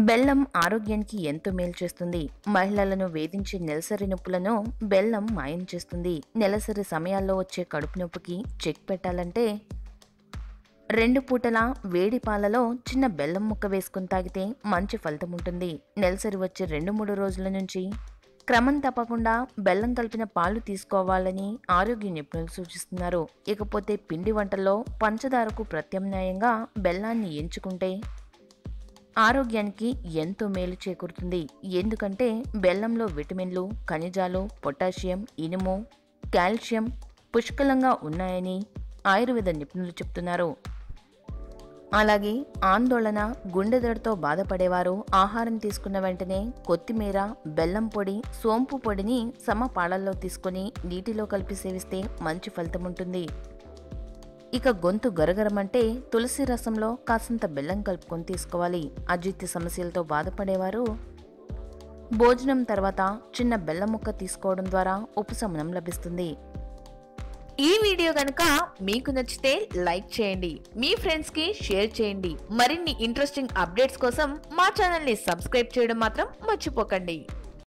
బెల్లం ఆరోగ్యానికి ఎంతో మేలు చేస్తుంది మహిళలను వేధించే నెలసరి నొప్పులను బెల్లం మాయం చేస్తుంది నెలసరి సమయాల్లో వచ్చే కడుపు నొప్పికి చెక్ పెట్టాలంటే రెండు పూటల వేడి పాలలో చిన్న బెల్లం ముక్క వేసుకుని తాగితే మంచి ఫలితం ఉంటుంది నెలసరి వచ్చే రెండు మూడు రోజుల నుంచి క్రమం తప్పకుండా బెల్లం కలిపిన పాలు తీసుకోవాలని ఆరోగ్య నిపుణులు సూచిస్తున్నారు ఇకపోతే పిండి వంటల్లో పంచదారకు ప్రత్యామ్నాయంగా బెల్లాన్ని ఎంచుకుంటే ఆరోగ్యానికి ఎంతో మేలు చేకూరుతుంది ఎందుకంటే బెల్లంలో విటమిన్లు ఖనిజాలు పొటాషియం ఇనుము కాల్షియం పుష్కలంగా ఉన్నాయని ఆయుర్వేద నిపుణులు చెప్తున్నారు అలాగే ఆందోళన గుండెదడతో బాధపడేవారు ఆహారం తీసుకున్న వెంటనే కొత్తిమీర బెల్లం పొడి సోంపు పొడిని సమ పాళల్లో తీసుకుని నీటిలో కలిపి సేవిస్తే మంచి ఫలితం ఉంటుంది ఇక గొంతు గరగరమంటే తులసి రసంలో కాసంత బెల్లం కలుపుకొని తీసుకోవాలి అజీర్తి సమస్యలతో బాధపడేవారు భోజనం తర్వాత చిన్న బెల్లం ముక్క తీసుకోవడం ద్వారా ఉపశమనం లభిస్తుంది ఈ వీడియో కనుక మీకు నచ్చితే లైక్ చేయండి మీ ఫ్రెండ్స్ కి షేర్ చేయండి మరిన్ని ఇంట్రెస్టింగ్ అప్డేట్స్ కోసం మా ఛానల్ ని సబ్స్క్రైబ్ చేయడం మాత్రం మర్చిపోకండి